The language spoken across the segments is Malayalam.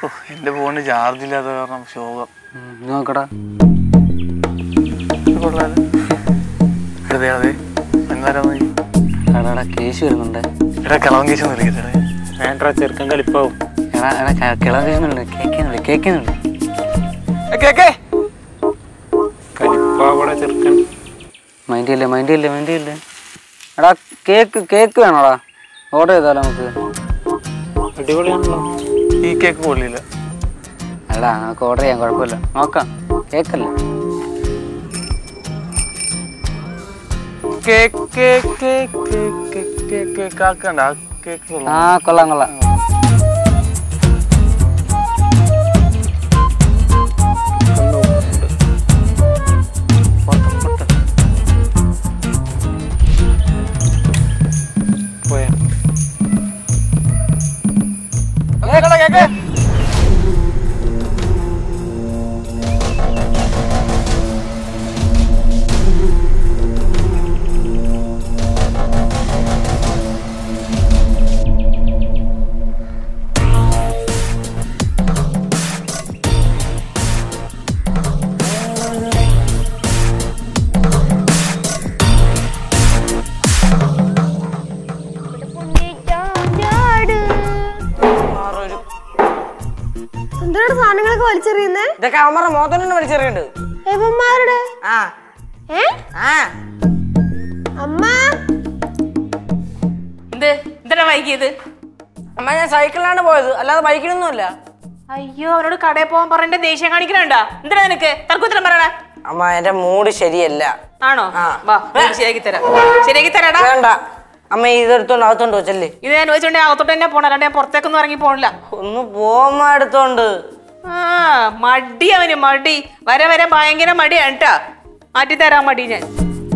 ഓ, എന്റെ ഫോണിന് ചാർജ് ഇല്ലാത്ത കാരണം ശോകം നോക്കടാ ഇത് കൊള്ളാലോ അതെ അതെ എന്നാലും എടാ കേസ് വരുന്നുണ്ട് എടാ കിളവൻ കേസ് നിൽക്കട്ടെ വേണ്ട ചെറുക്കൻ കളിപ്പാവും എടാ എടാ കിള കേൾക്കുന്നുണ്ട് കേൾക്കുന്നുണ്ട് കേൾക്കുന്നുണ്ട് കേക്കേ കളിപ്പാവടെ ചെറുക്കൻ മൈൻഡ് ഇല്ലേ മൈൻഡ് ഇല്ലേ മൈൻഡ് ഇല്ലേ എടാ കേക്ക് കേക്ക് വേണോടാ ഓർഡർ ചെയ്താലോ നമുക്ക് അടിപൊളിയാണല്ലോ ഈ കേക്ക് കൊള്ളില്ല എടാ നമുക്ക് ഓർഡർ ചെയ്യാം കുഴപ്പമില്ല നോക്കാം കേക്കല്ലേ cake cake cake cake cake cake ആക്കണ്ട ആ കേക്ക് കൊള്ളാം. ആ കൊള്ളാം കൊള്ളാം പോയാ കേക്കടാ, കേക്ക്. എന്തിനാണ് സാധനങ്ങളൊക്കെ വലിച്ചെറിയുന്നേ ഇതൊക്കെ അവന്മാരുടെ മോത്തം തന്നെ വലിച്ചെറിയുന്നുണ്ട് ഏവന്മാരുടെ ആ ഏ ആ അമ്മ എന്ത് എന്തിനാ വൈകിയത് അമ്മ ഞാൻ സൈക്കിളിലാണ് പോയത് അല്ലാതെ ബൈക്കിലൊന്നുമല്ല അയ്യോ അവനോട് കടയിൽ പോകാൻ പറഞ്ഞ ദേഷ്യം കാണിക്കണണ്ട എന്തിനാ നിനക്ക് തർക്കുത്തരം പറയണ അമ്മ എന്റെ മൂഡ് ശരിയല്ല ആണോ ആ. വാ നിനക്ക് ശരിയാക്കി തരാം ശരിയാക്കി തരാടാ വേണ്ട അമ്മ ഇതെടുത്തോണ്ട് അകത്തോണ്ട് വെച്ചല്ലേ ഇത് ഞാൻ ചോദിച്ചോണ്ടേ അകത്തോട്ട് തന്നെ പോണ അല്ലാണ്ട് ഞാൻ പുറത്തേക്കൊന്നും ഇറങ്ങി പോണില്ല ഒന്ന് പോമ്മ എടുത്തോണ്ട് ആ മടി അവന് മടി വരെ വരെ ഭയങ്കര മടിയാണ് കേട്ടാ മാറ്റി തരാൻ മടി ഞാൻ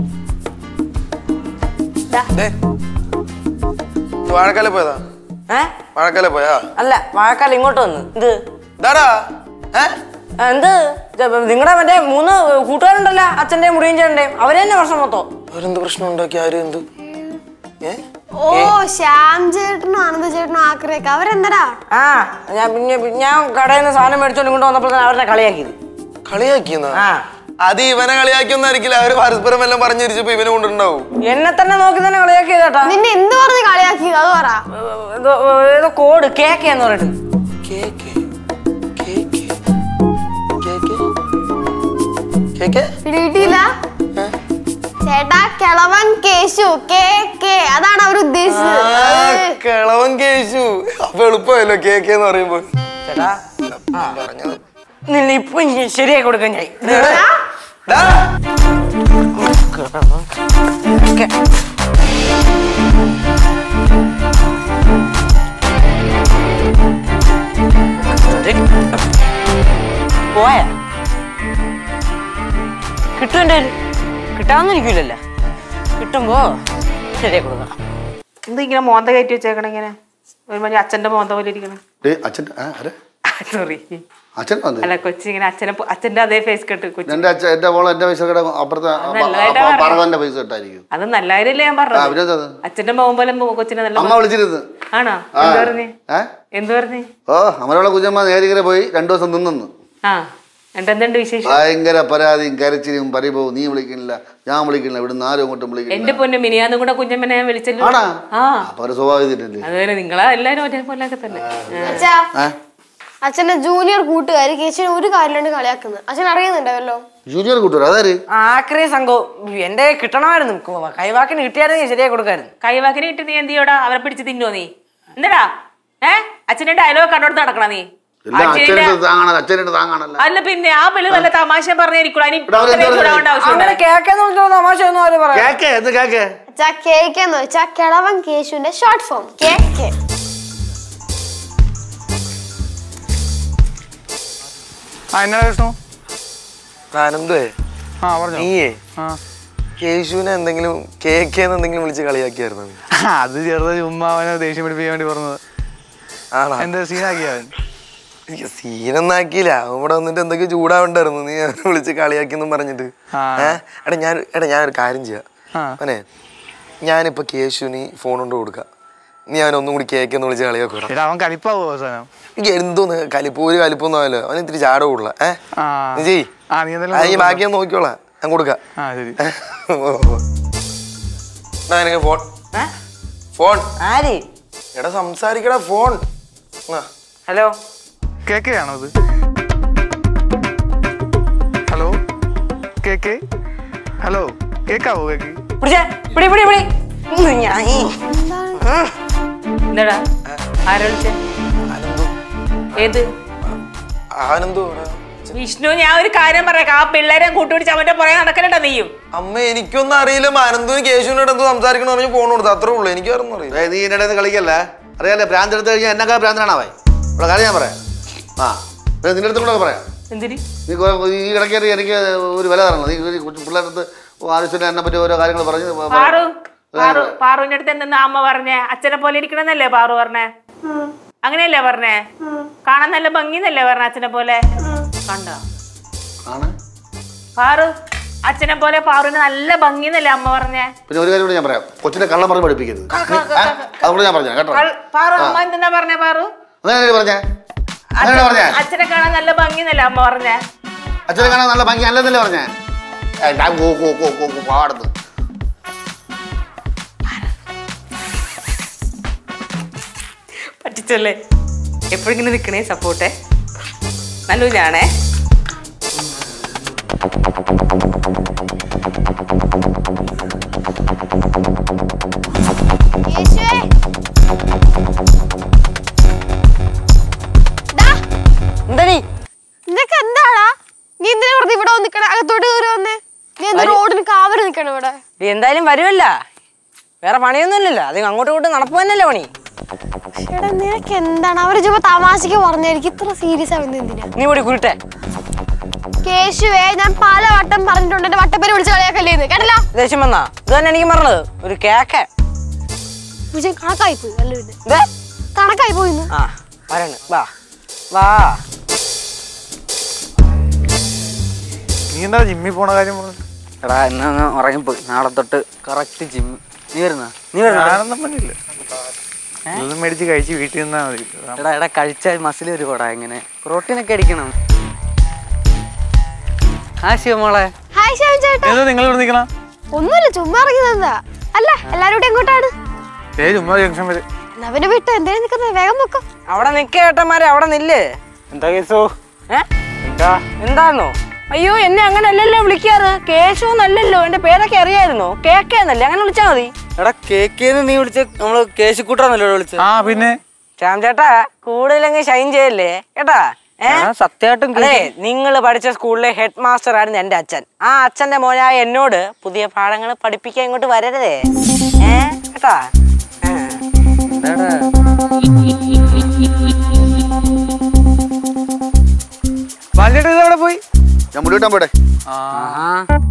ദേ, ഇത് വാഴക്കാല പോയതാ ഏ വാഴക്കാല പോയാ അല്ല മഴക്കാലം ഇങ്ങോട്ട് വന്ന് എന്ത് ഇതാടാ ഏ ആ, എന്ത് നിങ്ങളുടെ മറ്റേ മൂന്ന് കൂട്ടുകാരുണ്ടല്ലോ അച്ഛന്റെയും മുടിയും ചേട്ടന്റെയും അവര് തന്നെ പ്രശ്നം മൊത്തം അവരെന്ത് പ്രശ്നം ഉണ്ടാക്കി ആരും എന്ത് ഏ ഓ ശ്യാം ചേട്ടനും ആനന്ദ ചേട്ടനും ആക്രിയൊക്കെ അവരെന്തടാ ആ ഞാൻ പിന്നെ ഞാൻ കടയിൽ നിന്ന് സാധനം മേടിച്ചോണ്ട് ഇങ്ങോട്ട് വന്നപ്പോൾ തന്നെ അവരെ കളിയാക്കിയത് കളിയാക്കിയെന്നാ ആ അത് ഇവനെ കളിയാക്കിയൊന്നായിരിക്കില്ല അവര് പരസ്പരം എല്ലാം പറഞ്ഞു തിരിച്ചപ്പോ ഇവനെ കൊണ്ടുണ്ടാവും എന്നെ തന്നെ നോക്കി തന്നെ കളിയാക്കിയതേട്ടാ നിന്നെ എന്ത് പറഞ്ഞ് കളിയാക്കിയത് അത് പറ ഏതോ ഏതോ കോഡ് കേക്ക് എന്ന് പറഞ്ഞിട്ട് കേക്ക് കേക്ക് കേക്ക് കേക്ക് പിടി കിട്ടിയില്ല ചേട്ടാ കിളവൻ കേശു കേ കേ അതാണ് അവർ ആ, ഉദ്ദേശിച്ചത് കിളവൻ കേശു അപ്പൊ എളുപ്പമല്ലോ കേക്ക് എന്ന് പറയുമ്പോ ചേട്ടാ പറഞ്ഞത് നിന്നെ ഇപ്പൊ ഞാൻ ശരിയാക്കി കൊടുക്കാൻ ഞാൻ ദാ, പോയ കിട്ടും എൻ്റെ കിട്ടാന്ന് ഇരിക്കില്ലല്ലോ കിട്ടുമ്പോ ശരിയാക്കി കൊടുക്കാം എന്ത് ഇങ്ങനെ മോന്ത കയറ്റി വെച്ചേക്കണ ഇങ്ങനെ ഒരു മതി അച്ഛന്റെ മോന്ത പോലെ ഇരിക്കണ ഡേയ് അച്ഛൻ ആ ആരെ സോറി അച്ഛൻ വന്നു അല്ല കൊച്ചി ഇങ്ങനെ അച്ഛനെ പോ- അച്ഛന്റെ അതേ ഫേസ് കെട്ട് കൊച്ചി എന്റെ അച്ഛൻ എന്റെ മോളെ എന്റെ പൈസ കട അപ്പുറത്തെ നല്ലതായിട്ടാ പറഞ്ഞത്. പറവന്റെ പൈസ കിട്ടായിരിക്കും അത് നല്ല കാര്യല്ലേ ഞാൻ ആ പറഞ്ഞത് പിന്നെ എന്താ? അച്ഛന്റെ മോൻ പോലെ മോ- കൊച്ചിനെ നല്ല അമ്മ വിളിച്ചിരുന്നു ആണോ ആ. എന്ത് പറഞ്ഞു ഏ എന്ത് പറഞ്ഞു ഓ അമരോളെ കുഞ്ഞമ്മ നേരിങ്ങനെ പോയി രണ്ടു ദിവസം നിന്നു ആ എന്നിട്ട് എന്തുണ്ട് വിശേഷം ഭയങ്കര പരാതിയും കരച്ചിലും പരിഭവവും നീ വിളിക്കണില്ല ഞാൻ വിളിക്കണില്ല ഇവിടുന്ന് ആരും അങ്ങോട്ടും എന്റെ വിളിക്കണില്ല പൊന്നെ മിനിയാന്നും കൂടെ കുഞ്ഞമ്മനെ ഞാൻ വിളിച്ചല്ലോ ആണാ ആ അപ്പൊ ഒരു സ്വാഭാവികതല്ലേ അതുപോലെ നിങ്ങളാ എല്ലാരും ഒരേപോലെയൊക്കെ തന്നെ ആ. അച്ഛാ ഏ അച്ഛന്റെ ജൂനിയർ കൂട്ടുകാര് കേശുവിനെ ഒരു കാര്യമില്ലാണ്ട് കളിയാക്കുന്നത് അച്ഛൻ അറിയുന്നുണ്ടാവല്ലോ ജൂനിയർ കൂട്ടുകാർ അതാര് ആക്രി സംഘവും എന്റെ കിട്ടണമായിരുന്നു കു- കൈവാക്കിന് കിട്ടിയായിരുന്നു ശരിയാക്കി കൊടുക്കായിരുന്നു കൈവാക്കിന് കിട്ടി നീ എന്ത് ചെയ്യോടാ അവരെ പിടിച്ച് തിന്നോ നീ എന്താടാ ഏ അച്ഛന്റെ ഡയലോഗ് കണ്ടോടത്ത് നടക്കണ നീ എല്ലാം അച്ഛന്റെ അച്ഛനിട്ട് താങ്ങാണല്ലോ അച്ഛനിട്ട് താങ്ങാണല്ലോ അല്ല പിന്നെ ആ പിള്ളി നല്ല തമാശ പറഞ്ഞിരിക്കുള്ളൂ അതിന് ഇവിടെ അവരെന്താ ഇത്രയും ചൂടാവേണ്ട പറഞ്ഞത്? ആവശ്യമുണ്ടോ അങ്ങനെ കേക്കെന്ന് പറഞ്ഞ തമാശ ഒന്നും അവര് പറയാം കേക്കേ എന്ത് കേക്കേ അച്ഛാ കേക്ക് എന്ന് വെച്ചാ കിളവൻ കേശുവിന്റെ ഷോർട്ട് ഫോം കേക്ക് ആ എന്നാ വിഷ്ണു ആനന്ദേ ആ പറഞ്ഞോ നീയേ ആ കേശുവിനെ എന്തെങ്കിലും കേക്കേന്ന് എന്തെങ്കിലും വിളിച്ച് കളിയാക്കിയായിരുന്നു നീ? അത് ചെറുത് ചുമ്മാ അവനെ ദേഷ്യം പിടിപ്പിക്കാൻ വേണ്ടി പറഞ്ഞത് ആണോ എന്താ സീനാക്കിയ അവൻ എനിക്ക് സീനൊന്നും ആക്കിയില്ല അവൻ ഇവിടെ വന്നിട്ട് എന്തൊക്കെ ചൂടാവണ്ടായിരുന്നു നീ അവനെ വിളിച്ച് കളിയാക്കിയെന്നും പറഞ്ഞിട്ട് ആ. ഏ എടാ ഞാൻ എടാ ഞാനൊരു കാര്യം ചെയ്യാം ആ. അവനെ ഞാനിപ്പോ കേശുവിന് ഫോൺ കൊണ്ട് കൊടുക്കാം നീ അവൻ ഒന്നും കൂടി കേക്കെന്ന് വിളിച്ച് കളിയാക്കൂടാ എടാ അവൻ കലിപ്പാവോ അവസാനം എനിക്ക് എന്തോന്ന് കലിപ്പ് ഒരു കലിപ്പൊന്നും ആവല്ലോ അവൻ ഇത്തിരി ചാട കൂടുതല ഏ ആ. നീ ചെയ് ആ, നീ എന്തായാലും ആ, ഈ കൊടുക്ക്. ബാക്കി ഞാൻ നോക്കിക്കോളാം ഞാൻ കൊടുക്കാം ആ ശരി ഏ? ഓ, ഓ. എടാ നിനക്ക് ഫോൺ ഫോൺ ആര് എടാ സംസാരിക്കടാ ഫോൺ ആ ഹലോ കേക്കയാണോ ഇത് ഹലോ കേക്ക് ഹലോ കേക്കാവോ കേക്ക് പിടിച്ചേ പിടി പിടി പിടി ഉം, ഞാൻ എന്താടാ ആരാ വിളിച്ചേ ഏത് ആനന്ദോ വിഷ്ണു ഞാൻ ഒരു കാര്യം പറയാം ആ പിള്ളേരെ കൂട്ടുപിടിച്ച് അവന്റെ പുറകെ നടക്കലട്ടോ നീയും അമ്മ എനിക്കൊന്നും അറിയില്ല ആനന്ദും കേശുവിനോട് എന്തോ സംസാരിക്കണം പറഞ്ഞ് ഫോൺ കൊടുത്തു അത്രേ ഉള്ളൂ എനിക്ക് വേറെ ഒന്നും അറിയില്ല ഏയ് നീ എൻ്റെ അടുത്ത് കളിക്കല്ലേ അറിയാലേ ഭ്രാന്ത് എടുത്ത് കഴിഞ്ഞാൽ എന്നൊക്കെ ഭ്രാന്തനാണ് അവൻ ഇവിടെ കാര്യം ഞാൻ പറയാം ആ ഇത് നിന്റെ അടുത്തും കൂടെ പറയാം എന്തിന് നീ കൊ- ഈ ഇടയ്ക്കേറി എനിക്ക് ഒരു വില തരണം നീ ഈ കൊച്ചു പിള്ളേരുടെ അടുത്ത് ആവശ്യമില്ല എന്നെ പറ്റി ഓരോ കാര്യങ്ങൾ പറഞ്ഞ് പ- പാറു പ- പാറു പാറുവിന്റെ അടുത്ത് എന്തെന്നാ അമ്മ പറഞ്ഞേ അച്ഛനെ പോലെ ഇരിക്കണമെന്നല്ലേ പാറു പറഞ്ഞേ അങ്ങനെയല്ലേ പറഞ്ഞേ കാണാൻ നല്ല ഭംഗിന്നല്ലേ പറഞ്ഞ അച്ഛനെ പോലെ കണ്ടോ ആണ് പാറു അച്ഛനെ പോലെ പാറുവിന് നല്ല ഭംഗിന്നല്ലേ അമ്മ പറഞ്ഞേ പിന്നെ ഒരു കാര്യം കൂടി ഞാൻ പറയാം കൊച്ചിനെ കള്ളം പറഞ്ഞ് പഠിപ്പിക്കരുത് നീ- ഏ? അതുകൂടെ ഞാൻ പറഞ്ഞു കേട്ടോ കൾ- പാറു അമ്മ എന്തെന്നാ പറഞ്ഞേ പാറു അങ്ങനെ പറഞ്ഞേ അങ്ങനെ പറഞ്ഞേ അച്ഛനെ കാണാൻ നല്ല ഭംഗിന്നല്ലേ അമ്മ പറഞ്ഞേ അച്ഛനെ കാണാൻ നല്ല ഭംഗി അല്ലെന്നല്ലേ പറഞ്ഞേ ഏ, ഞാൻ കോ കോ കോ കോ കോ പാടുന്നു പറ്റിച്ചല്ലേ എപ്പോഴിങ്ങനെ നിൽക്കണേ സപ്പോർട്ടേ നല്ലു ഞാനേ യേശുവേ ഡാ, എന്തടി നിനക്ക് എന്താടാ നീ എന്തിനാ വെറുതെ ഇവിടെ വന്ന് നിക്കണേ അകത്തോട്ട് കയറി വന്നേ നീ എന്താ റോഡിന് കാവല് നിക്കണ ഇവിടെ നീ എന്തായാലും വരുമല്ല വേറെ പണിയൊന്നുമില്ലല്ലോ അത് അങ്ങോട്ടും ഇങ്ങോട്ടും നടപ്പ് തന്നെയല്ലേ പണി എടാ നിനക്ക് എന്താണ് അവര് ചുമ്മാ തമാശക്ക് പറഞ്ഞായിരിക്കും ഇത്ര സീരിയസ് ആവുന്നത് എന്തിനാ നീ കൂടി കുരുട്ടെ കേശുവേ ഞാൻ പല വട്ടം പറഞ്ഞിട്ടുണ്ട് എന്റെ വട്ടപ്പേര് വിളിച്ച് കളിയാക്കല്ലേന്ന് കേട്ടല്ലോ ദേഷ്യം വന്നാ ഇത് തന്നെ എനിക്ക് പറഞ്ഞത് ഒരു കേക്ക് വിജയൻ കണക്കായി പോയി അല്ല പിന്നെ ഇതേ കണക്കായി പോയിന്ന് ആ വരണ് വാ വാ നീ എന്താ ജിമ്മിൽ പോണ കാര്യം പറഞ്ഞു എടാ ഇന്ന് അങ്ങ് ഉറങ്ങിപ്പോയി നാളെ തൊട്ട് കറക്റ്റ് ജിം നീ വരുന്ന നീ വരുന്ന ഞാനൊന്നും പറ്റില്ല ഇതൊന്നും മേടിച്ച് കഴിച്ച് വീട്ടിൽ നിന്നാ മതി എടാ എടാ കഴിച്ചാൽ മസിൽ ഒരു കൂടാ ഇങ്ങനെ പ്രോട്ടീനൊക്കെ അടിക്കണം ആ ശിവമോളെ ഹായ് ശിവൻ ചേട്ടാ ഏതോ നിങ്ങൾ ഇവിടെ നിൽക്കണം ഒന്നുമില്ല ചുമ്മാ ഇറങ്ങിയതാ അല്ല എല്ലാരും കൂടെ എങ്ങോട്ടാണ് ഏ ചുമ്മാ ജംഗ്ഷൻ വരെ എന്നാ പിന്നെ വിട്ടോ എന്തേലും നിക്കുന്നത് വേഗം വെക്കോ അവിടെ നിൽക്കേ ഏട്ടന്മാരെ അവിടെ നില്ല് എന്താ കേസോ ഏ എന്താ എന്താന്നോ അയ്യോ എന്നെ അങ്ങനെ അല്ലല്ലോ വിളിക്കാറ് കേശു എന്നല്ലല്ലോ എന്റെ പേരൊക്കെ അറിയായിരുന്നോ കേക്കേന്നല്ലേ അങ്ങനെ വിളിച്ചാ മതി എടാ കേക്കേന്ന് നീ വിളിച്ച നമ്മള് കേശുക്കൂട്ടാന്നല്ലോ വിളിച്ചത് ആ പിന്നെ ശ്യാം ചേട്ടാ കൂടുതലങ്ങ് ഷൈൻ ചെയ്യല്ലേ കേട്ടാ ഏ എടാ, സത്യമായിട്ടും അതെ നിങ്ങൾ പഠിച്ച സ്കൂളിലെ ഹെഡ് മാസ്റ്റർ ആയിരുന്നു എന്റെ അച്ഛൻ ആ അച്ഛന്റെ മോനായ എന്നോട് പുതിയ പാഠങ്ങൾ പഠിപ്പിക്കാൻ ഇങ്ങോട്ട് വരരുതേ ഏ കേട്ടാ ഏ. എന്താടാ? ബാലിയുടെ ഇത് അവിടെ പോയി ഞാൻ മുടി വെട്ടാൻ പോട്ടെ ആഹാ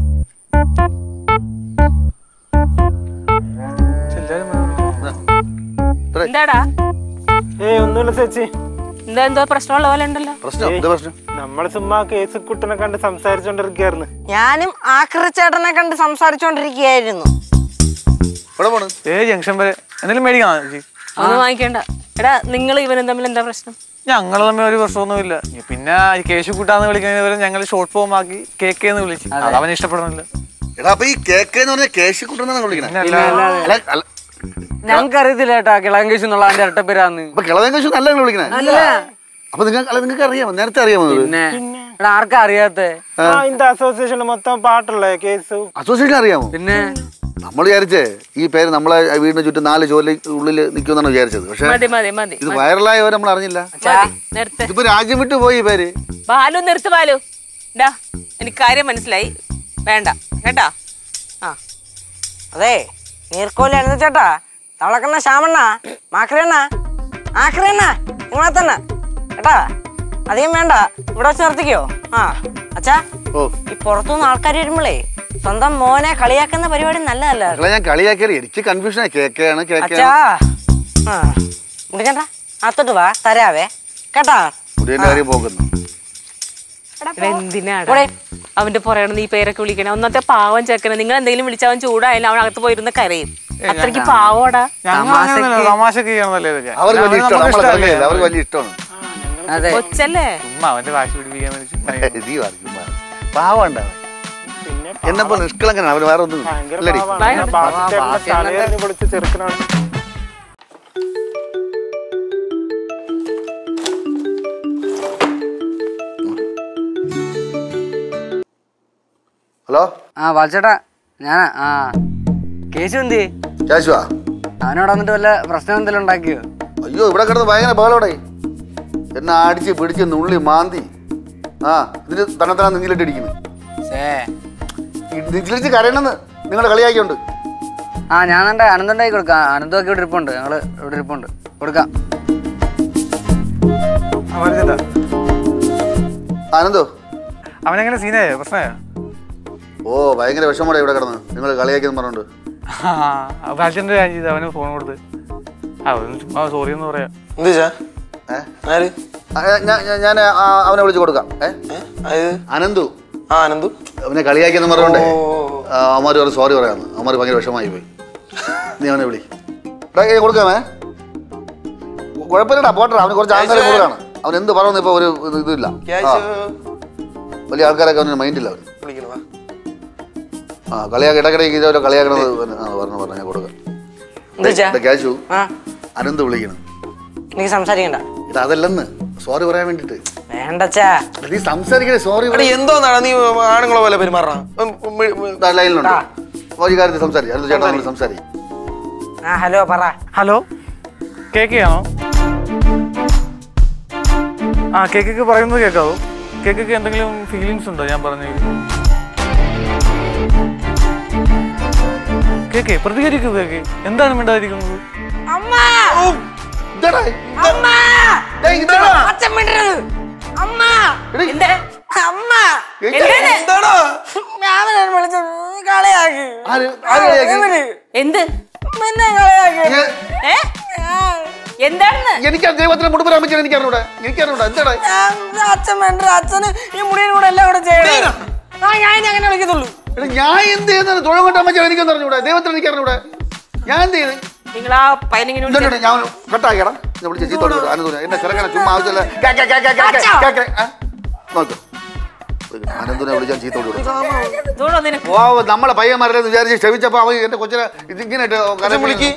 എന്താടാ ഏയ് ഒന്നുമില്ല ചേച്ചി എന്താ എന്തോ പ്രശ്നമുള്ള പോലെ ഉണ്ടല്ലോ പ്രശ്നം എന്താ പ്രശ്നം നമ്മൾ ചുമ്മാ കേസ് കുട്ടനെ കണ്ട് സംസാരിച്ചോണ്ടിരിക്കായിരുന്നു ഞാനും ആക്രിച്ചേട്ടനെ കണ്ട് സംസാരിച്ചോണ്ടിരിക്കുകയായിരുന്നു ഇവിടെ പോണ് ഏ ജംഗ്ഷൻ വരെ എന്തെങ്കിലും മേടിക്കണം ചേച്ചി ഒന്നും വാങ്ങിക്കണ്ട എടാ നിങ്ങൾ ഇവനും തമ്മിൽ എന്താ പ്രശ്നം ഞങ്ങൾ തമ്മിൽ ഒരു പ്രശ്നമൊന്നുമില്ല പിന്നെ കേശു കൂട്ടാന്ന് വിളിക്കുന്നതിന് പകരം ഞങ്ങൾ ഷോർട്ട് ഫോം ആക്കി കേക്ക് എന്ന് വിളിച്ചു അത് അവന് ഇഷ്ടപ്പെടണില്ല എടാ അപ്പൊ ഈ കേക്ക് എന്ന് പറഞ്ഞാൽ കേശിക്കുട്ടെന്നാണ് വിളിക്കണേ പിന്നെ അല്ല- അല്ല അല്ല ഞങ്ങൾക്ക് അറിയത്തില്ല കേട്ടാ കിളകം കേശു എന്നുള്ള അതിന്റെ ഇരട്ടപ്പേരാന്ന് അപ്പൊ കിളവൻ കേശു നല്ല വിളിക്കണേ അപ്പൊ നിങ്ങൾക്ക് അല്ല നിങ്ങൾക്ക് അറിയാമോ നേരത്തെ അറിയാമോ ഇത്? പിന്നെ എടാ ആർക്കാ അറിയാത്തെ ആ ഇന്ന അസോസിയേഷനിൽ മൊത്തം പാട്ടുള്ള കേസ് അസോസിയേഷൻ അറിയാമോ പിന്നെ നമ്മൾ വിചാരിച്ചേ ഈ പേര് നമ്മളെ വീടിന് ചുറ്റും നാല് ജോലി ഉള്ളിൽ നിൽക്കുമെന്നാണ് വിചാരിച്ചത് പക്ഷെ മതി മതി മതി ഇത് വൈറലായവർ നമ്മൾ അറിഞ്ഞില്ല മതി നിർത്ത് ഇതിപ്പോ രാജ്യം വിട്ടു പോയി ഈ പേര് ബാലു നിർത്ത് ബാലു ഡാ എനിക്ക് കാര്യം മനസ്സിലായി വേണ്ട കേട്ടാ ആ അതെ നീർക്കോലി എഴുന്ന ചേട്ടാ തവളക്കണ്ണ ശ്യാമണ്ണ മാക്രണ്ണ ആക്രണ്ണ നിങ്ങളെ തന്നെ കേട്ടാ അധികം വേണ്ട ഇവിടെ വെച്ച് നിർത്തിക്കോ ആ അച്ഛാ ഓ ഈ പുറത്തുനിന്ന് ആൾക്കാർ വരുമ്പോഴേ സ്വന്തം മോനെ കളിയാക്കുന്ന പരിപാടി നല്ലതല്ല മക്കളെ ഞാൻ കളിയാക്കിയത് എനിക്ക് കൺഫ്യൂഷനായി കേക്കാണ് അച്ഛാ കേക്കാണ് ആ മുടിക്കണ്ട അത്തോട്ട് വാ തരാവേ കേട്ടാ മുടിയന്റെ കാര്യം പോകുന്നു എടാ, എന്തിനാടാ ഇവിടെ. അവന്റെ പുറകെ നീ പേരൊക്കെ വിളിക്കണേ ഒന്നത്തെ പാവം ചെക്കനെ നിങ്ങൾ എന്തെങ്കിലും വിളിച്ചവൻ ചൂടായാലും അവൻ അകത്ത് പോയിരുന്ന് കരയും അത്രയ്ക്ക് പാവോടാ ഞങ്ങൾ അങ്ങനെയൊന്നുമില്ല, തമാശക്ക് ചെയ്യണതല്ലേ ഇതൊക്കെ അവർക്ക് വലിയ അവന് ഇഷ്ടമാണ് നമുക്ക് നമ്മളെ ഇഷ്ടമല്ലേ? കളിയല്ല അവർക്ക് വലിയ ഇഷ്ടമാണ് അതെ കൊച്ചല്ലേ ചുമ്മാ അവന്റെ വാശി പിടിപ്പിക്കാൻ വേണ്ടി ചുമ്മാ നീ പറയും പാവണ്ട പിന്നെ എന്നെപ്പോ നിഷ്കളങ്കനാണ് അവന് വേറെ ഒന്നും ഭയങ്കര ഇല്ലടി പാവാണ്. ബാസിച്ചേട്ടന്റെ തലയെറിഞ്ഞ് പൊളിച്ച് ചെറുക്കനാണ് ഹലോ ആ വാച്ചേട്ടാ ഞാനാ ആ കേശു എന്തി ശാശുവാ അവനോട് വന്നിട്ട് വല്ല പ്രശ്നം എന്തെങ്കിലും ഉണ്ടാക്കിയോ അയ്യോ ഇവിടെ കിടന്ന് ഭയങ്കര ബഹളോടെ എന്നെ അടിച്ച് പിടിച്ച് നുള്ളി മാന്തി ആ ഇതിന് തന്നെ തന്നെ നിങ്ങിലിട്ടിരിക്കുന്നു ശേ നിങ്ങളിച്ച് കരയണമെന്ന് നിങ്ങളുടെ കളിയാക്കിയുണ്ട് ആ ഞാൻ എൻ്റെ അനന്തണ്ടായി കൊടുക്കാം അനന്തമൊക്കെ ഇവിടെ ഇരിപ്പുണ്ട് ഞങ്ങള് ഇവിടെ ഇരിപ്പുണ്ട് കൊടുക്കാം ആ, പറഞ്ഞിട്ടാ. ആനന്ദോ അവനെങ്ങനെ സീനായോ പ്രശ്നമായോ ഓ ഭയങ്കര വിഷമോടെ ഇവിടെ കിടന്ന് നിങ്ങൾ കളിയാക്കിയെന്ന് പറഞ്ഞുകൊണ്ട് അച്ഛൻ്റെ കാര്യം ചെയ്ത് അവന് ഫോൺ കൊടുത്ത് അവന് ചുമ്മാ സോറി എന്ന് പറയാം എന്ത് ചാ ഏ? ആര് ആ, ഞാൻ- ഞാൻ- ഞാൻ ആ, അവനെ വിളിച്ച് കൊടുക്കാം ഏ ഏ? ആയത് അനന്തു ആ ആനന്ദു അവനെ കളിയാക്കിയെന്ന് പറഞ്ഞോണ്ടേ അവന്മാർ പറഞ്ഞു സോറി പറയാന്ന് അവന്മാർ ഭയങ്കര വിഷമായി പോയി നീ അവനെ വിളി എടാ, ഏ, കൊടുക്കാമേ കുഴപ്പമില്ലടാ പോട്ടെ അവന് കുറച്ച് ആൾക്കാരെ കൂടുതലാണ് അവൻ എന്ത് പറയുന്നു ഇപ്പൊ ഒരു ഇത് ഇതില്ല ആ, ക്യാഷ് വലിയ ആൾക്കാരൊക്കെ അവന് മൈൻഡില്ല അവന് വിളിക്കണ വാ ആ കളിയാക്കി ഇടയ്ക്കിടയ്ക്ക് ഇതേപോലെ കളിയാക്കണത് അവന് ആ പറഞ്ഞു പറഞ്ഞു ഞാൻ കൊടുക്കാം എന്താ ചാ? ദേ, ക്യാഷു ആ അനന്ത് വിളിക്കണം നീ സംസാരിക്കണ്ട ഇത് അതല്ലെന്ന് സോറി പറയാൻ വേണ്ടിട്ട് വേണ്ടച്ചാ നീ സംസാരിക്കണേ സോറി എടാ എന്തോന്നാണ് നീ ആണുങ്ങളെ പോലെ പെരുമാറണം ലൈനിലുണ്ട് ഒരു കാര്യത്തിൽ സംസാരിക്കും അനന്ത് ചേട്ടാ നമ്മൾ സംസാരിക്കും ആ ഹലോ പറ ഹലോ കേക്കാണോ ആ കേക്കൊക്കെ പറയുന്നത് കേൾക്കാവോ കേക്കൊക്കെ എന്തെങ്കിലും ഫീലിങ്സ് ഉണ്ടോ ഞാൻ പറഞ്ഞു കേക്കേ പ്രതികരിക്കൂ കേക്ക് എന്താണ് മിണ്ടാതിരിക്കുന്നത് അമ്മ ഇതെടാ, അമ്മ ഡേയ്, ഇതെടാ. അച്ഛൻ മിണ്ടരുത് അമ്മ എന്താ അമ്മ എന്താണ്? എന്താടാ ഞാൻ വിളിച്ചു കളയാക്കി ആര് ആര് കളിയാക്കി? എന്ത് പിന്നെ കളയാക്കി ഏ, ഏ എന്താണെന്ന് എനിക്ക് ദൈവത്തിന് മുടിപ്പ് രാമിച്ചാൽ എനിക്ക് അറിഞ്ഞൂടെ എനിക്ക് അറിഞ്ഞൂടാ എന്താടാ ഞാൻ അച്ഛൻ വേണ്ട അച്ഛന് ഈ മുടിയുടെ കൂടെ എല്ലാം കൂടെ ചെയ്യണം ആ ഞാൻ ഇനി അങ്ങനെ വിളിക്കത്തുള്ളൂ എടാ, ഞാൻ എന്ത് ചെയ്യുന്നത് തൊഴിൽ കൊണ്ട് അമ്മച്ചാൽ എനിക്കൊന്നും അറിഞ്ഞൂടെ ദൈവത്തിന് എനിക്ക് അറിഞ്ഞൂടെ ഞാൻ എന്ത് ചെയ്ത് നിങ്ങൾ ആ പയ്യനിങ്ങനെ ഇതുണ്ട് ഞാൻ കട്ടാക്കിയടാ ഞാൻ വിളിച്ച് ചീത്തോട് അനന്തൂര് എന്നെ ചെറുക്കനെ ചുമ്മാ ആവശ്യമില്ല കേ, കേ, കേ, കേ, കേ, കേ, കേ, കേ, ആ? നോക്ക് അനന്തൂരെ വിളിച്ചാൽ ചീത്തോട് വിടും ഇതോടോ നിനക്ക് ഓ നമ്മളെ പയ്യന്മാരെ വിചാരിച്ച് ക്ഷമിച്ചപ്പോ അവൻ എന്റെ കൊച്ചിനെ ഇതിങ്ങനെ ഇട്ട് കലം വിളിക്ക്.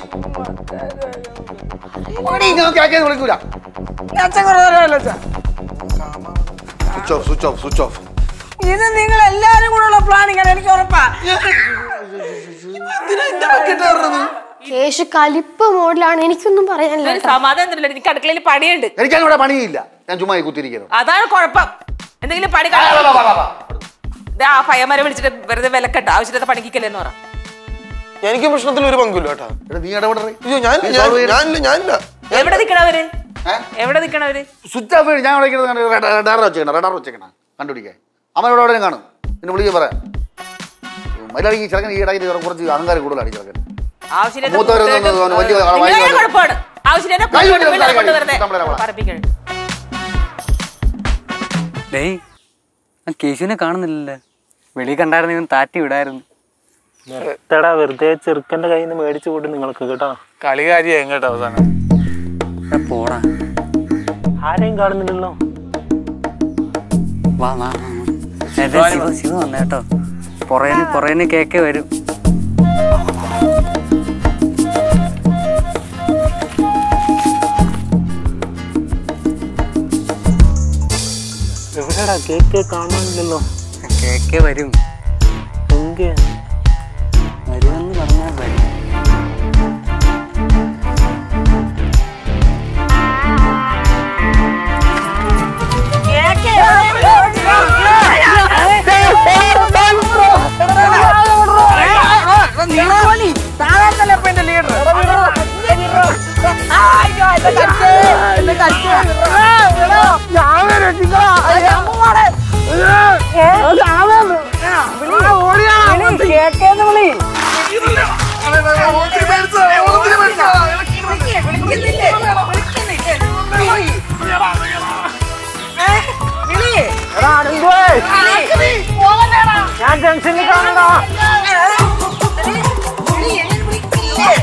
ഓടി, ഞാൻ കേൾക്കാൻ വിളിക്കൂല അച്ഛൻ കുറേ നേരമല്ലോ അച്ഛാ switch off switch off switch off ഇത് നിങ്ങൾ എല്ലാരും കൂടെ ഉള്ള പ്ലാനിങ് ആണ് എനിക്ക് ഉറപ്പാ കേശു കലിപ്പ് മോഡിലാണ് എനിക്കൊന്നും പറയാനില്ല ഒരു സമാധാനം തരില്ല എനിക്ക് അടുക്കളയിൽ പണിയുണ്ട് എനിക്കവിടെ പണിയില്ല ഞാൻ ചുമ്മാ ഈ കുത്തിരിക്കണം അതാണ് കുഴപ്പം എന്തെങ്കിലും പണി കാണാം. ദേ ആ പയ്യന്മാരെ വിളിച്ചിട്ട് വെറുതെ വിലക്കട്ട ആവശ്യത്തെ പണിക്കല്ലെന്ന് പറ എനിക്ക് പ്രശ്നത്തിൽ ഒരു പങ്കുമില്ല കേട്ടാ എടാ നീ ഇടപെടേ അയ്യോ ഞാനില്ല ഞാൻ- ഞാനില്ല ഞാനില്ല എവിടെ നിക്കണവര് എവിടെ നിക്കണവര് സ്വിച്ച് ഓഫ് ഞാൻ വിളിക്കുന്നത് റഡാർ വെച്ചേക്കണം റഡാർ വെച്ചേക്കണം കണ്ടുപിടിക്കാൻ അമ്മ ഇവിടെ എവിടെയും കാണും പിന്നെ വിളിക്കാൻ പറയാം മര്യാദ ഈ ചെറുക്കൻ ഈ ഇടയ്ക്ക് കുറച്ച് അഹങ്കാരം കൂടുതലാണ് ഈ ചെറുക്കൻ ആവശ്യമില്ലാത്ത മൂത്തവരൊന്നും കൂട്ടുകെട്ടും ഒന്നും വലിയ നിങ്ങളെ വായി കുഴപ്പമാണ് ആവശ്യമില്ലാത്ത കൈ കൂട്ടുകെട്ടും വെട്ടി കൊണ്ട് വെറുതെ നമ്മളെ നമ്മളെ. പറപ്പിക്കണം ഡേയ് ആ കേശുവിനെ കാണുന്നില്ലല്ലേ വെളി കണ്ടായിരുന്നു ഇവൻ താറ്റി വിടായിരുന്നു നിർത്തടാ വെറുതെ ചെറുക്കന്റെ കയ്യിൽ നിന്ന് മേടിച്ചു കൂട്ടി നിങ്ങൾക്ക് കേട്ടോ കളി കാര്യമായി കേട്ടോ അവസാനം എടാ, പോടാ ആരെയും കാണുന്നില്ലല്ലോ വാ വാ വാ, വാ. എടാ, ശിവ ശിവ വന്നേട്ടോ പുറേന് പുറേന് കേക്കെ വരും എവിടെടാ കേക്ക് കാണാനില്ലല്ലോ കേക്കെ വരും എങ്കെ വരുമെന്ന് പറഞ്ഞാൽ വരും ഞാൻ ജംഗ്ഷനിൽ കാണണോ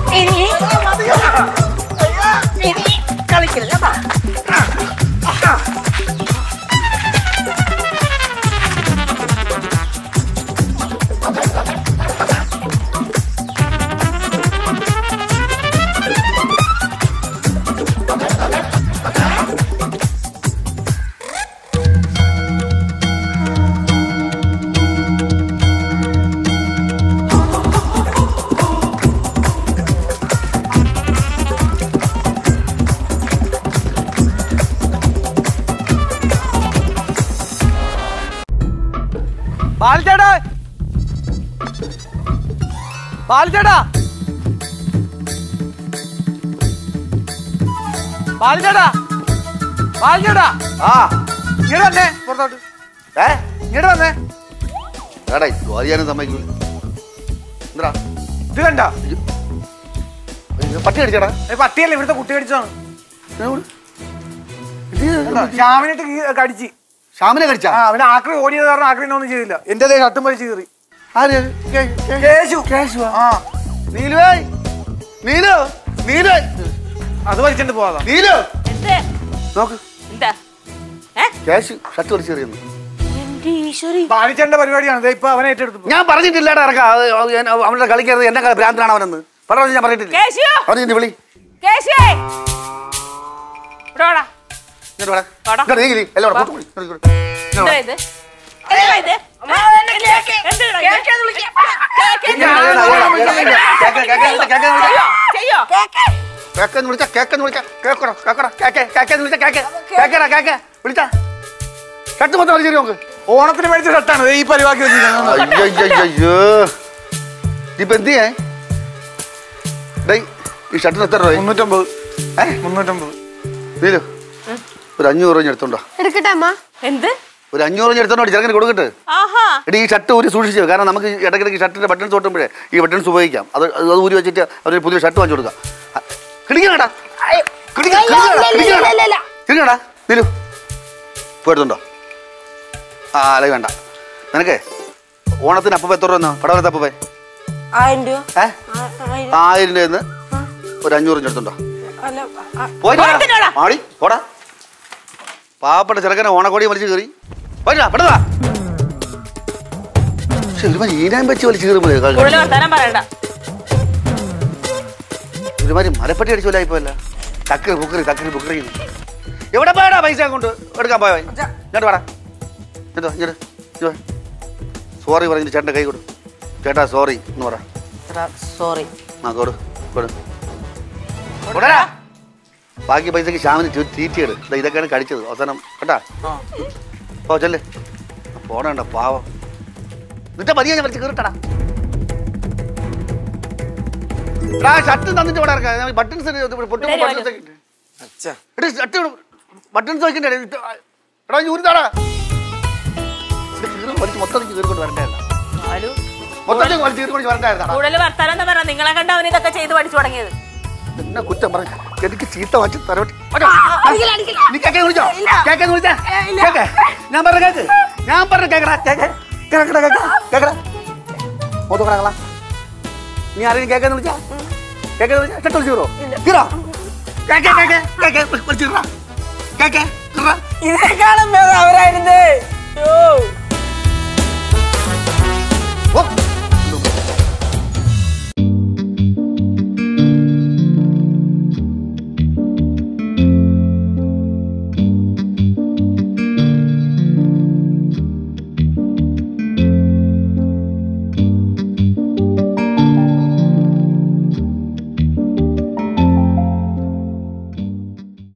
ബാലിച്ചേട്ടാ ബാലിച്ചേട്ടാ ബാലിച്ചേട്ടാ ബാലിച്ചേട്ടാ ആ ഇങ്ങോട്ട് വന്നേ പുറത്തോട്ട് ഏ ഇങ്ങോട്ട് വന്നേ എടാ ചോദിക്കാനും സമ്മതിക്കൂല എന്താ ഇത് കണ്ട പട്ടി അടിച്ചടാ പട്ടിയല്ല ഇവിടുത്തെ കുട്ടി കടിച്ചതാണ് ശ്യാമിനിട്ട് കീ- കടിച്ച് ശ്യാമിനെ കടിച്ചാ ആ അവന് ആക്രി ഓടിയത് കാരണം ആക്രിനെ ഒന്നും ചെയ്തില്ല എന്റെ ദേ ഷട്ടും വലിച്ച് കീറി ആര് കേ- കേ- കേശു കേശുവാ? ആ നീലുവേ നീലു നീലു അത് വലിച്ചിട്ട് പോവാതാ നീലു എന്ത് നോക്ക് എന്താ ഏ കേശു ഷർട്ട് വലിച്ചു കയറിയെന്ന് എന്റെ ഈശ്വരി ബാലിച്ചേട്ടന്റെ പരിപാടിയാണ് ദേ ഇപ്പൊ അവനെ ഏറ്റെടുത്തു ഞാൻ പറഞ്ഞിട്ടില്ലടാ ഇറക്കാ അത് അത് ഞാൻ അവന്റെ കളിക്കരുത് എന്നെ കളി- ഭ്രാന്തനാണ് അവനെന്ന് പറഞ്ഞു ഞാൻ പറഞ്ഞിട്ടില്ല കേശു അവനെ വിളി കേശുവേ ഇവിടെ വാടാ. ഇങ്ങോട്ട് വാടാ. വാടാ. ഇങ്ങോട്ട് നീങ്ങി, നീ. എല്ലാം കൂടെ കൂട്ടി വിളി. ഇങ്ങോട്ട് ഇങ്ങോട്ട്. എന്താ ഇത് എന്താ ഇത് എന്തിനാ ഇത്? കേക്ക് ഇങ്ങനെ അയ്യടാ, അയ്യടാ, അയ്യടാ. കേക്ക്, കേക്ക്, കേക്ക്, കേക്ക് എന്ന് വിളിച്ചാ. ചെയ്യോ കേക്കെന്ന് വിളിച്ചാ, കേക്കെന്ന് വിളിച്ചാ. കേക്കടാ, കേക്കടാ, കേക്ക്, കേക്കെന്ന് വിളിച്ചാ, കേക്ക്. കേക്കടാ, കേക്ക്. വിളിച്ചാ. ഷർട്ട് മൊത്തം വലിച്ചു കയറി നോക്ക്. ഓണത്തിന് മേടിച്ച ഷട്ടാണ് ദേ ഈ പരിപാടി വെച്ചിരിക്കുന്നത് അയ്യോ, അയ്യോ, അയ്യോ. ഇതിപ്പോ എന്ത് ചെയ്യാ ഡേയ് ഈ ഷർട്ടിന് എത്ര രൂപ മുന്നൂറ്റമ്പത് ഏ? മുന്നൂറ്റമ്പത് നീലു ഒരു അഞ്ഞൂറ് രൂപ എടുത്തോണ്ടോ എടുക്കട്ടെ അമ്മ എന്ത് ഒരു അഞ്ഞൂറ് രൂപ എടുത്തോണ്ടോ ചെറുക്കന് കൊടുക്കട്ടെ ആഹാ എടി ഈ ഷർട്ട് ഊരി സൂക്ഷിച്ചു കാരണം നമുക്ക് ഇടയ്ക്കിടയ്ക്ക് ഷർട്ടിന്റെ ബട്ടൺസ് ഓട്ടുമ്പോഴേ ഈ ബട്ടൺസ് ഉപയോഗിക്കാം അത് അത് ഊരി വെച്ചിട്ട് അവര് പുതിയ ഷർട്ട് വാങ്ങിച്ചു കൊടുക്കാം കിടിക്കണടാ കിടിക്കണടാ നിലു പോയിട്ടുണ്ടോ ആ അല്ലെ വേണ്ട നിനക്കേ ഓണത്തിന് അപ്പം എത്ര രൂപ പടവലത്തെ അപ്പം ആയിരം രൂപ ഏ ആ- ആയിരം ആയിരം രൂപ ഒരു അഞ്ഞൂറ് എടുത്തുണ്ടോ അല്ല ആ, പോയിട്ടില്ലടാ. ആടി പോടാ പാവപ്പെട്ട ചെറുക്കനെ ഓണക്കോടി വലിച്ചു കയറി പോയിട്ടാ പെട്ടതാ പക്ഷെ ഒരുമാതിരി ഈനാൻ വെച്ച് വലിച്ചു കയറുമ്പോഴേ കൂടുതൽ വർത്താനം പറയണ്ട ഒരുമാതിരി മരപ്പട്ടി അടിച്ചു പോലായിപ്പോയല്ല തക്കറി ബുക്കറി തക്കറി ബുക്കറി എവിടെ പോയടാ പൈസ കൊണ്ട് എടുക്കാൻ പോയ ഇങ്ങോട്ട് വാടാ ഇങ്ങോട്ട് ഇങ്ങോട്ട് സോറി പറഞ്ഞു ചേട്ടൻ്റെ കൈ കൊടു ചേട്ടാ സോറി എന്ന് പറ എടാ, സോറി ആ കൊടു കൊടു കൊടുടാ ബാക്കി പൈസക്ക് ശ്യാമിന് തീറ്റിയിട് ദാ ഇതൊക്കെയാണ് കഴിച്ചത് അവസാനം കേട്ടാ ഓ ചെല്ലേ പോണണ്ട പാവം നിന്റെ മതിയെ ഞാൻ വലിച്ച് കയറിട്ടടാ എടാ ഷർട്ട് തന്നിട്ട് ഇവിടെ ഇറക്കാം ബട്ടൺസ് പൊട്ടും ബട്ടൺസ് എടാ ഷർട്ട് ബട്ടൺസ് വെക്കണ്ടേ എടാ ഊരിതാടാ വലിച്ച് മൊത്തം കീറിക്കൊണ്ട് വരണ്ടായിരുന്ന ആലു മൊത്തം വലിച്ച് കീറിക്കൊണ്ട് വരണ്ടായിരുന്നാ കൂടുതൽ വർത്താനം എന്താ പറ നിങ്ങളെ കണ്ട അവൻ ഇതൊക്കെ ചെയ്ത് പഠിച്ചു തുടങ്ങിയത് എന്നെ കുറ്റം പറഞ്ഞു എനിക്ക് ചീത്ത വാച്ച് തരവട്ടി നീ കേക്കാൻ വിളിച്ചോ കേക്കാൻ വിളിച്ചാ കേക്ക് ഞാൻ പറഞ്ഞ കേക്ക് ഞാൻ പറഞ്ഞ കേക്കടാ കേക്ക് കേക്കടാ കേക്ക കേക്കടാ മോത്ത് പറയാ നീ ആരെയും കേക്കാന്ന് വിളിച്ചാ കേക്കാന്ന് വിളിച്ചാ ചെട്ട് വിളിച്ചു കീറോ കേക്ക് കേക്ക് കേക്ക് വിളിച്ചു കേക്ക് കീറാ ഇതിനേക്കാളും ഭേദം അവരായിരുന്നേ ഓ